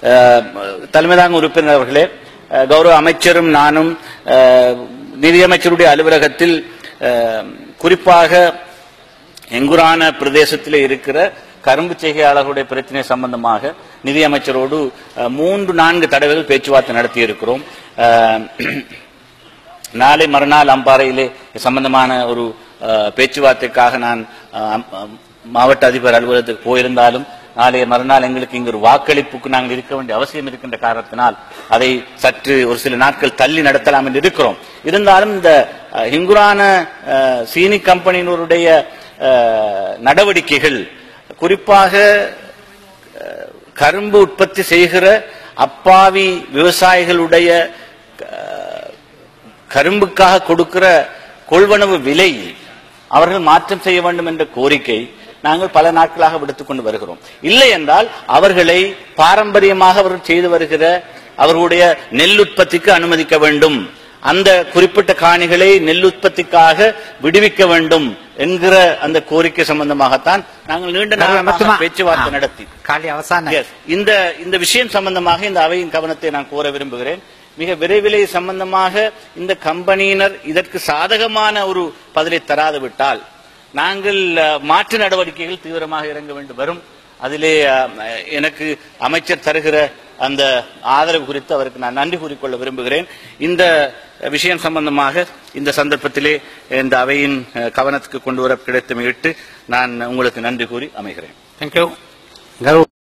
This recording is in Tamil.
அஹ், தலைமைதாங்க உறுப்பினர் அவர்களே அஹ், கௌரவ அமைச்சரும் நானும் அஹ், நிதியமைச்சருடைய அலுவலகத்தில் அஹ், குறிப்பாக எங்குரான பிரதேசத்தில் இருக்கிற கரும்பு செய்கையாளர்களுடைய பிரச்சனை சம்பந்தமாக நிதியமைச்சரோடு அஹ், மூன்று நான்கு தடவைகள் பேச்சுவார்த்தை நடத்தி இருக்கிறோம் அஹ், நாளை மறுநாள் அம்பாறையிலே இது சம்பந்தமான ஒரு அஹ், பேச்சுவார்த்தைக்காக நான் அஹ், அம்- அம்- மாவட்ட அதிபர் அலுவலகத்துக்கு போயிருந்தாலும் நாளைய மறுநாள் எங்களுக்கு இங்கு ஒரு வாக்களிப்புக்கு நாங்கள் இருக்க வேண்டிய அவசியம் இருக்கின்ற காரணத்தினால் அதை சற்று ஒரு சில நாட்கள் தள்ளி நடத்தலாம் என்று இருக்கிறோம் இருந்தாலும் இந்த அஹ், ஹிங்குரான அஹ், சீனி கம்பெனியினருடைய அஹ், நடவடிக்கைகள் குறிப்பாக அஹ், கரும்பு உற்பத்தி செய்கிற அப்பாவி விவசாயிகளுடைய அஹ், கரும்புக்காக கொடுக்கிற கொள்வனவு விலை அவர்கள் மாற்றம் செய்ய வேண்டும் என்ற கோரிக்கை நாங்கள் பல நாட்களாக விடுத்துக் கொண்டு வருகிறோம் இல்லை என்றால் அவர்களை பாரம்பரியமாக அவர்கள் செய்து வருகிற அவர்களுடைய நெல் உற்பத்திக்கு அனுமதிக்க வேண்டும் அந்த குறிப்பிட்ட காணிகளை நெல் உற்பத்திக்காக விடுவிக்க வேண்டும் என்கிற அந்த கோரிக்கை சம்பந்தமாகத்தான் நாங்கள் நீண்ட நாளாக பேச்சுவார்த்தை நடத்தி කාලය අවසානයි. Yes. இந்த இந்த விஷயம் சம்பந்தமாக இந்த அவையின் கவனத்தை நான் கோர விரும்புகிறேன் மிக விரைவிலே சம்பந்தமாக இந்த கம்பெனியினர் இதற்கு சாதகமான ஒரு பதிலை தராது விட்டால் நாங்கள் அஹ், மாற்று நடவடிக்கைகள் தீவிரமாக இறங்க வேண்டும் வரும் அதிலே அஹ், எனக்கு அமைச்சர் தருகிற அந்த ஆதரவு குறித்து அவருக்கு நான் நன்றி கூறிக்கொள்ள விரும்புகிறேன் இந்த விஷயம் சம்பந்தமாக இந்த சந்தர்ப்பத்திலே இந்த அவையின் அஹ், கவனத்துக்கு கொண்டு வர கிடைத்தமையிட்டு நான் உங்களுக்கு நன்றி கூறி அமைகிறேன் Thank you. ගරු